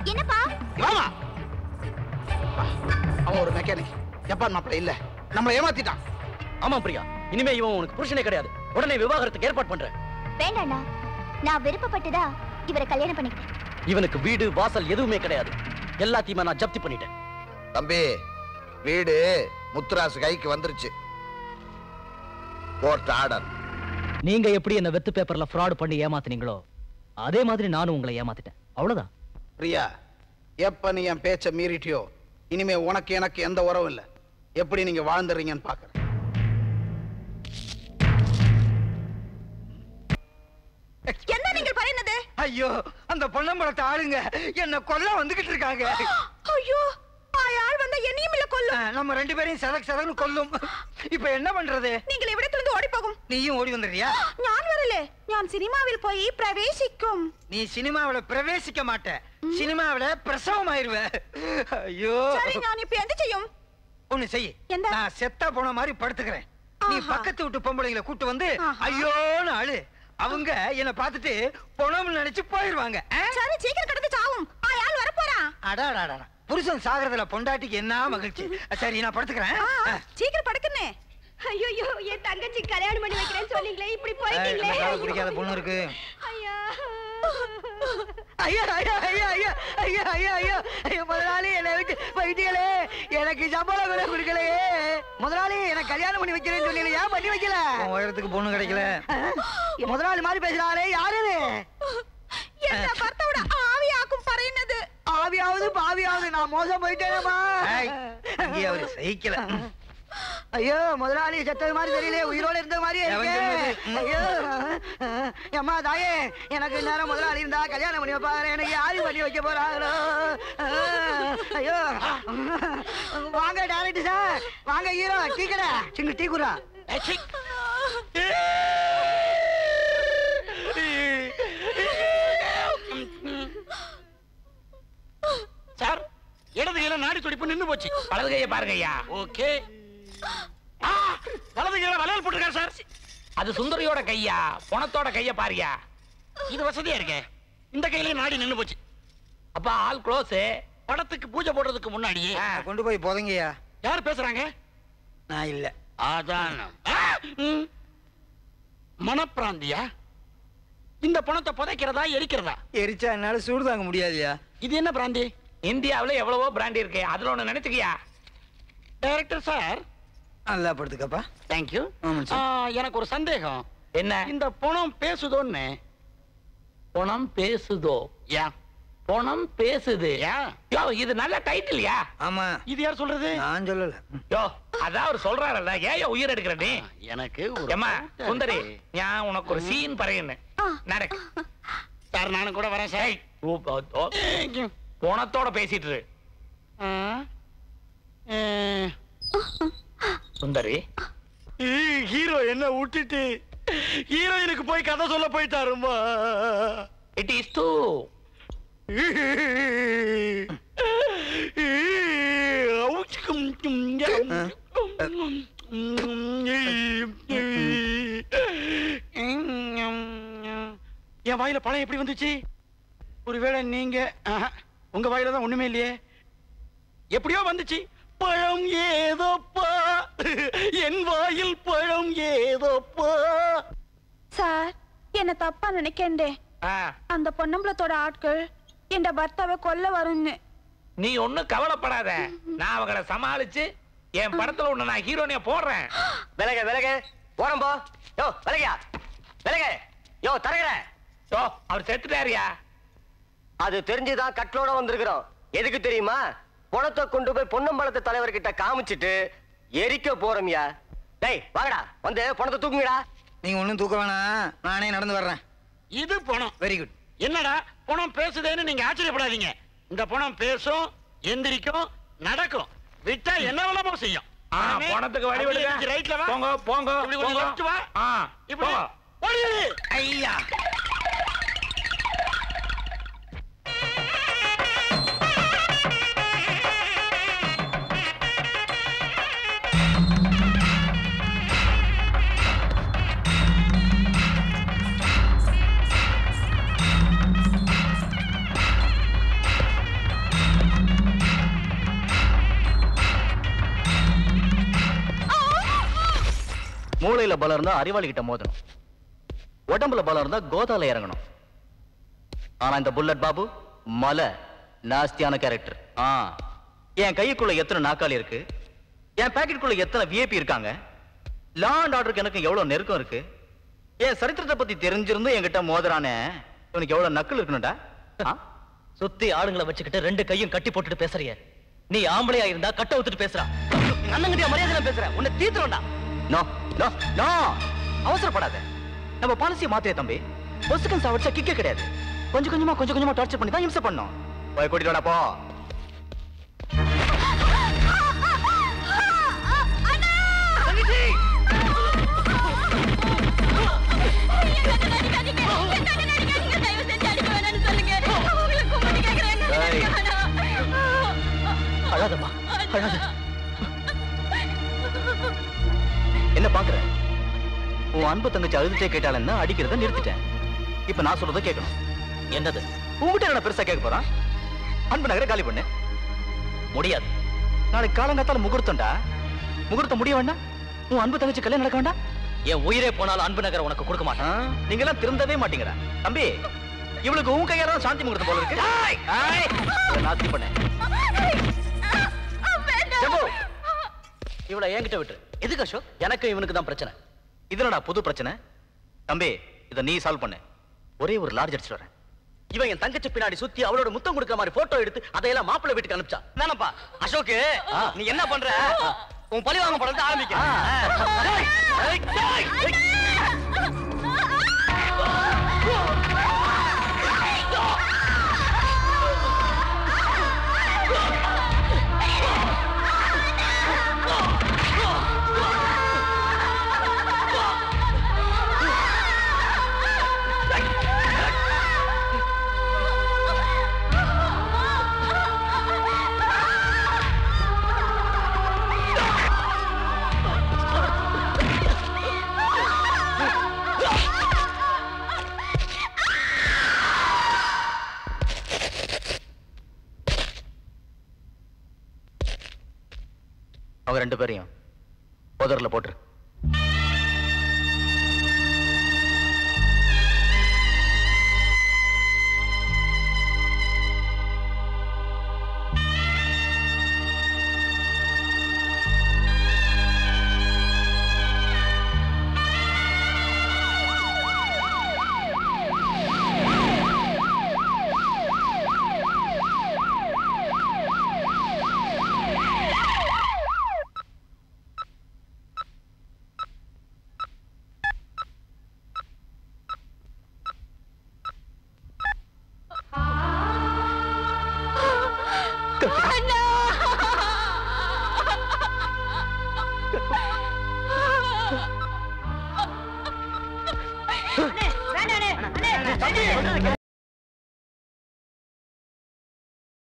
என்னப்பா வாமா அவன் ஒரு மெக்கானிக் ஜப்பான் மாப்பிள்ள இல்ல நம்மளை ஏமாத்திட்டான் ஆமா பிரியா இனிமே இவன் உனக்கு புருஷனே கிடையாது உடனே விவாகரத்துக்கு ஏற்பாடு பண்றேன் வேண்டாண்ணா நான் விருப்பப்பட்டுதா இவரை கல்யாணம் பண்ணிக்கிட்டேன் இவனுக்கு வீடு வாசல் எதுவுமே கிடையாது எல்லாத்தையுமே நான் ஜப்தி பண்ணிட்டேன் தம்பி வீடு முத்துராசு கைக்கு வந்துருச்சு கோர்ட் ஆர்டர் நீங்க எப்படி என்ன வெத்து பேப்பர்ல ஃப்ராட் பண்ணி ஏமாத்துனீங்களோ அதே மாதிரி நானும் உங்களை ஏமாத்திட்டேன் அவ்வளவுதான் பிரியா எப்ப நீ என் பேச்ச மீறிட்டியோ இனிமே உனக்கு எனக்கு எந்த உறவும் இல்ல எப்படி நீங்க வாழ்ந்துறீங்கன்னு பாக்குறேன் என்ன நீங்கள் പറയുന്നത് ஐயோ அந்த பொன்னம்பலத்தை ஆளுங்க என்ன கொல்ல வந்துகிட்டு இருக்காங்க ஐயோ അയാൾ വന്ന എന്നെയും ഇല്ല കൊല്ലും அஹ், நம்ம ரெண்டு பேரையும் சதக் சதக்னு கொல்லும் இப்ப என்ன பண்றது നിങ്ങൾ ഇവിടത്തുനിന്ന് ഓടിപ്പോകും நீயும் ஓடி வந்துடுறியா ഞാൻ വരില്ലേ ഞാൻ സിനിമാവിൽ പോയി പ്രവേശിക്കും நீ சினிமாவுல பிரவேசிக்க மாட்ட சினிமாவுல பிரசவம் ஆயிருவ ஐயோ சரி ഞാൻ ഇപ്പൊ എന്ത് ചെയ്യും ஒண்ணு செய் என்ன? நான் செத்தா போன மாதிரி படுத்துக்கிறேன் நீ ஆஹா. பக்கத்து வீட்டு பொம்பளைங்களை கூட்டு வந்து ஆஹா. ஐயோன்னு அழு அவங்க என்ன பார்த்துட்டு பொணம்னு நினைச்சு போயிருவாங்க ஆ? சரி சீக்கிரம் கிடந்து சாவும் അയാൾ வரப்போறான் அடாடாடா புருஷன் சாகிறதுல பொண்டாட்டிக்கு என்ன மகிழ்ச்சி சரி நான் படுத்துக்கிறேன் ஆ, ஆ. சீக்கிரம் படுக்குன்னே ஐயோ என் தங்கச்சி கல்யாணம் பண்ணி வைக்கிறேன்னு சொன்னீங்களே இப்படி ஏய், இந்த கால குடிக்காத பொண்ணு இருக்கு ஐயா ஐயா ஐயா ஐயா ஐயா ஐயா ஐயா ஐயா ஐயா முதலாளி என்னை விட்டு போயிட்டீங்களே எனக்கு சம்பளம் கூட கொடுக்கலையே முதலாளி எனக்கு கல்யாணம் பண்ணி வைக்கிறேன்னு சொன்னீங்க ஏன் பண்ணி வைக்கல உயரத்துக்கு பொண்ணு கிடைக்கல முதலாளி மாதிரி பேசுறாளே யாரு இது? എന്റെ ഭർത്താവിടെ ആവിയാക്കും പറയുന്നത് ஆவியாவது பாவியாவது நான் மோசம் போயிட்டேனேமா இங்கே அவரு சகிக்கல ஐயோ முதலாளி செத்தது மாதிரி தெரியல உயிரோட இருந்த மாதிரி ஐயோ அம்மா தாயே எனக்கு நேரம் முதலாளி இருந்தா கல்யாணம் பண்ணி வைப்பாரு எனக்கு யாரு பண்ணி வைக்க போறாங்களோ ஐயோ வாங்க டேரக்டர் சார் வாங்க ஹீரோ டீ கடை சிங்க டீ குரா சார் இடது கையில நாடி துடிப்பு நின்னு போச்சு வலது கையை பாருங்க ஐயா ஓகே ஆ, வலது கையில வளையல் போட்டிருக்காரு சார் அது சுந்தரியோட கையா பணத்தோட கைய பாரியா இது வசதியா இருக்கே இந்த கையில நாடி நின்னு போச்சு அப்ப ஆல் க்ளோஸ் படத்துக்கு பூஜை போடுறதுக்கு முன்னாடியே கொண்டு போய் போதங்கய்யா யார் பேசுறாங்க நான் இல்ல அதான் ஆ, ம். மனப்பிராந்தியா இந்த பணத்தை புதைக்கிறதா எரிக்கிறதா எரிச்சா என்னால சூடு தாங்க முடியாதுயா இது என்ன பிராந்தி இந்தியாவுல எவ்வளவோ பிராண்ட் இருக்கு அதுல ஒண்ணு நினைச்சுக்கியா டைரக்டர் சார் நல்லா படுத்துக்கப்பா தேங்க்யூ ஆமாம் சார். எனக்கு ஒரு சந்தேகம் என்ன இந்த பணம் பேசுதோன்னு பணம் பேசுதோ யா பணம் பேசுது யா யோ இது நல்ல டைட்டில்யா ஆமா இது யார் சொல்றது நான் சொல்லல யோ அதான் அவர் சொல்றாருல்ல ஏன் உயிர் எடுக்கிற நீ எனக்கு ஒரு ஏம்மா doubt. சுந்தரி நான் உனக்கு ஒரு சீன் பறையன்னு நடக்கு சார் நானும் கூட வரேன் சார் ஓ, ஓ, ஓ. பணத்தோட பேசிட்டு இரு. ஆ. ஆ. சுந்தரி ஹீரோ என்ன விட்டுட்டு ஹீரோயினுக்கு போய் கதை சொல்ல போயிட்டாருமா இட் இஸ் டூ என் வாயில பழம் எப்படி வந்துச்சு ஒருவேளை நீங்க ஆஹா, உங்க வாயில தான் ஒண்ணுமே இல்லையே எப்படியோ வந்துச்சு பழம் ஏதோப்பா என் வாயில் பழம் ஏதோப்பா சார் என்ன தப்பா நினைக்கண்டே அந்த பொன்னம்பலத்தோட ஆட்கள் என் பர்த்தாவை கொல்ல வரும்னு நீ ஒண்ணும் கவலைப்படாத நான் அவங்கள சமாளிச்சு என் படத்துல ஒண்ணு நான் ஹீரோனிய போடுறேன் விலக விலக ஓரம் போ யோ விலகையா விலக யோ தரகற யோ அவர் செத்துட்டாரியா அது தெரிஞ்சுதான் கட்டளோட வந்திருக்கிறோம் எதுக்கு தெரியுமா பணத்தை கொண்டு போய் பொன்னம்பலத்து தலைவர்கிட்ட காமிச்சிட்டு எரிக்க போறோம்யா டேய் வாங்கடா வந்து பணத்தை தூக்குங்கடா நீங்க ஒண்ணும் தூக்க வேணாம் நானே நடந்து வர்றேன் இது பணம் வெரி குட் என்னடா பணம் பேசுதேன்னு நீங்க ஆச்சரியப்படாதீங்க இந்த பணம் பேசும் எந்திரிக்கும் நடக்கும் விட்டா என்ன வேணாமோ செய்யும் ஆ, ஆமே, பணத்துக்கு வழி அப்படியே விடுங்க இருக்கு, ரைட்ல வா போங்க போங்க இப்படி கொஞ்சம் போங்க. left வா. ஆ இப்படி போங்க. ஓடி. ஐயா மூளையில பலம் இருந்தா அறிவாளி கிட்ட மோதணும் உடம்புல பலம் இருந்தா கோதால இறங்கணும் ஆனா இந்த புல்லட் பாபு மலை நாஸ்தியான கேரக்டர் ஆ என் கைக்குள்ள எத்தனை நாக்காளி இருக்கு என் பாக்கெட்டுக்குள்ள எத்தனை விஐபி இருக்காங்க லா அண்ட் ஆர்டருக்கு எனக்கு எவ்வளவு நெருக்கம் இருக்கு என் சரித்திரத்தை பத்தி தெரிஞ்சிருந்து என்கிட்ட மோதுறானே இவனுக்கு எவ்வளவு நக்கல் இருக்கணும்டா ஆ? சுத்தி ஆளுங்களை வச்சுக்கிட்டு ரெண்டு கையும் கட்டி போட்டுட்டு பேசுறிய நீ ஆம்பளையா இருந்தா கட்ட ஊத்துட்டு பேசுறா அண்ணங்கிட்ட மரியாதை பேசுறேன் உன்னை தீத்துறோம்டா நோ நோ நோ அவசரப்படாத நம்ம பாலிசியை மாத்திர தம்பி பொசுக்கன் சாவடிச்சா கிக்கே கிடையாது கொஞ்சம் கொஞ்சமா கொஞ்சம் கொஞ்சமா டார்ச்சர் பண்ணி தான் இம்சை பண்ணோம் போய் கூட்டிட்டு வாடா போ ஏய். அழாதம்மா அழாத என்ன பாக்குற உன் அன்பு தங்கச்சி அழுதுட்டே கேட்டாலன்னா அடிக்கிறத நிறுத்திட்டேன் இப்ப நான் சொல்றத கேட்கணும் என்னது உங்ககிட்ட என்ன பெருசா கேட்க போறான் அன்பு நகரை காலி பண்ணு முடியாது நாளைக்கு காலங்காத்தால முகூர்த்தம்டா முகூர்த்தம் முடிய வேண்டாம் உன் அன்பு தங்கச்சி கல்யாணம் நடக்க வேண்டாம் என் உயிரே போனாலும் அன்பு நகர் உனக்கு கொடுக்க மாட்டேன் நீங்க எல்லாம் திருந்தவே மாட்டீங்கடா தம்பி இவளுக்கு உன் கையால தான் சாந்தி முகூர்த்தம் போல இருக்கு ஏய், இவளை நாஸ்தி பண்ண ஜம்பு, இவளை என்கிட்ட விட்டு எதுக்கு அசோக் எனக்கு இவனுக்கு தான் பிரச்சனை இதுலடா புது பிரச்சனை தம்பி இதை நீ சால்வ் பண்ணு ஒரே ஒரு லார்ஜ் அடிச்சுட்டு வரேன் இவன் என் தங்கச்சி பின்னாடி சுத்தி அவளோட முத்தம் கொடுக்கிற மாதிரி போட்டோ எடுத்து அதையெல்லாம் மாப்பிள்ளை வீட்டுக்கு அனுப்பிச்சா வேணாப்பா அசோக் நீ என்ன பண்ற உன் பழி வாங்க படத்தை ஆரம்பிக்க டேய், டேய், டேய், டேய். அவங்க ரெண்டு பேரையும் புதர்ல போட்டுரு